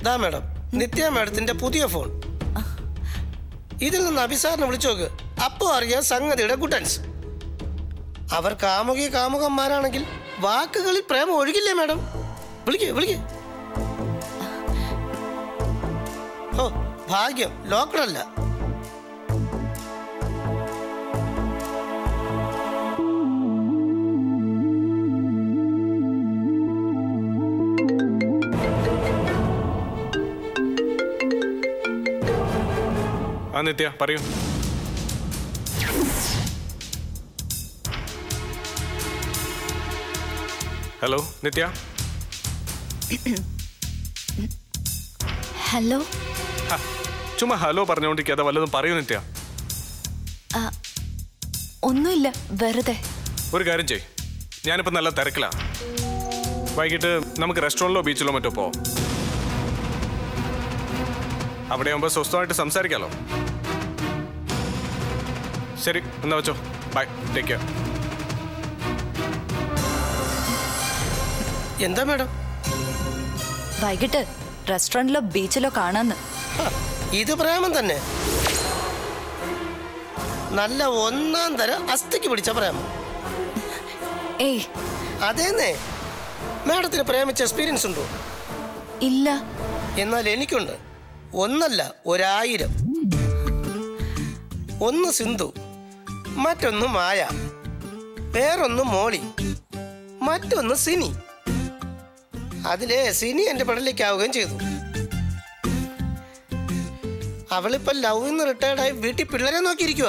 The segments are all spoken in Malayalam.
ദാ മാഡം നിത്യ മാഡത്തിന്റെ പുതിയ ഫോൺ ഇതിൽ നിന്ന് അഭിസാറിനെ വിളിച്ചു നോക്ക് അപ്പോ അറിയാം സംഗതിയുടെ ഗുട്ടൻസ് അവർ കാമുകി കാമുകന്മാരാണെങ്കിൽ വാക്കുകളിൽ പ്രേമം ഒഴുകില്ലേ മാഡം വിളിക്കേ വിളിക്കേ ഓ ഭാഗ്യം ലോക്കഡല്ല ആ നിത്യ പറയൂ ഹലോ നിത്യ ഹലോ ഹ, ചുമ്മാ ഹലോ പറഞ്ഞുകൊണ്ടിരിക്കാതെ വല്ലതും പറയൂ നിത്യ ഒന്നുമില്ല വെറുതെ ഒരു കാര്യം ചെയ് ഞാനിപ്പോൾ നല്ല തിരക്കിലാ വൈകിട്ട് നമുക്ക് റെസ്റ്റോറൻറ്റിലോ ബീച്ചിലോ മറ്റോ പോവാം അവിടെ ആകുമ്പോൾ സ്വസ്ഥമായിട്ട് സംസാരിക്കാലോ ശരി എന്നാ വെച്ചോ ബൈ ടേക്ക് കെയർ എന്താ മാഡം വൈകിട്ട് റെസ്റ്റോറൻറ്റിലോ ബീച്ചിലോ കാണാന്ന് ഹ, ഇത് പ്രേമം തന്നെ നല്ല ഒന്നാം തരം അസ്ഥിക്ക് പിടിച്ച പ്രേമം ഏയ് അതേന്നേ മാഡത്തിന് പ്രേമിച്ച എക്സ്പീരിയൻസ് ഉണ്ടോ ഇല്ല എന്നാൽ എനിക്കുണ്ട് ഒന്നല്ല ഒരായിരം ഒന്ന് സിന്ധു മറ്റൊന്ന് മായ വേറൊന്ന് മോളി മറ്റൊന്ന് സിനി അതിലെ സിനി എൻ്റെ പെടലേക്കാവുകയും ചെയ്തു അവളിപ്പോ ലവ് നിന്ന് റിട്ടയർഡായി വീട്ടിൽ പിള്ളേരെ നോക്കിയിരിക്കുക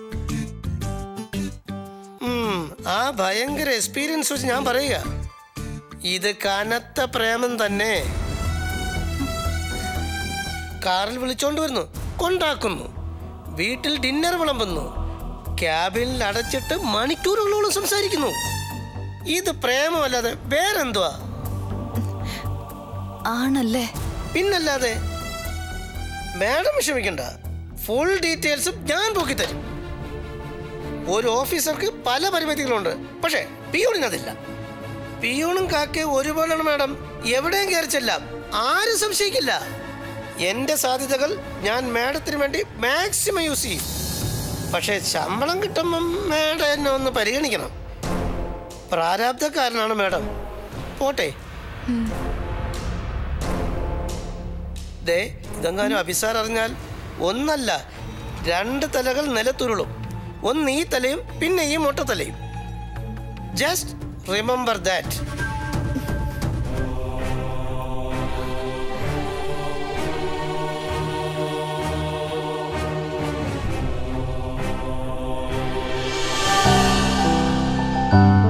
ആ ഭയങ്കര എക്സ്പീരിയൻസ് വെച്ച് ഞാൻ പറയുക ഇത് കനത്ത പ്രേമം തന്നെ കാറിൽ വിളിച്ചോണ്ട് വരുന്നു കൊണ്ടാക്കുന്നു വീട്ടിൽ ഡിന്നർ വിളമ്പുന്നു ക്യാബിനിൽ അടച്ചിട്ട് മണിക്കൂറുകളോളം സംസാരിക്കുന്നു ഇത് പ്രേമമല്ലാതെ വേറെന്തുവാ ആണല്ലേ പിന്നല്ലാതെ മാഡം വിഷമിക്കണ്ട ഫുൾ ഡീറ്റെയിൽസും ഞാൻ പൊക്കിത്തരും ഒരു ഓഫീസർക്ക് പല പരിമിതികളുണ്ട് പക്ഷേ പിയൂണിനതില്ല പിയൂണും കാക്കയും ഒരുപോലെയാണ് മാഡം എവിടെയും കയറി ചെല്ലാം ആരും സംശയിക്കില്ല എന്റെ സാധ്യതകൾ ഞാൻ മാഡത്തിന് വേണ്ടി മാക്സിമം യൂസ് ചെയ്യും പക്ഷേ ശമ്പളം കിട്ടുമ്പം മാഡം എന്നെ ഒന്ന് പരിഗണിക്കണം പ്രാരാബ്ധക്കാരനാണ് മാഡം പോട്ടെ ദേ ഇതെങ്ങാനും അഭിസാർ അറിഞ്ഞാൽ ഒന്നല്ല രണ്ട് തലകൾ നിലത്തുരുളും ഒന്ന് ഈ തലയും പിന്നെ ഈ മൊട്ടത്തലയും ജസ്റ്റ് റിമെമ്പർ ദാറ്റ് ആ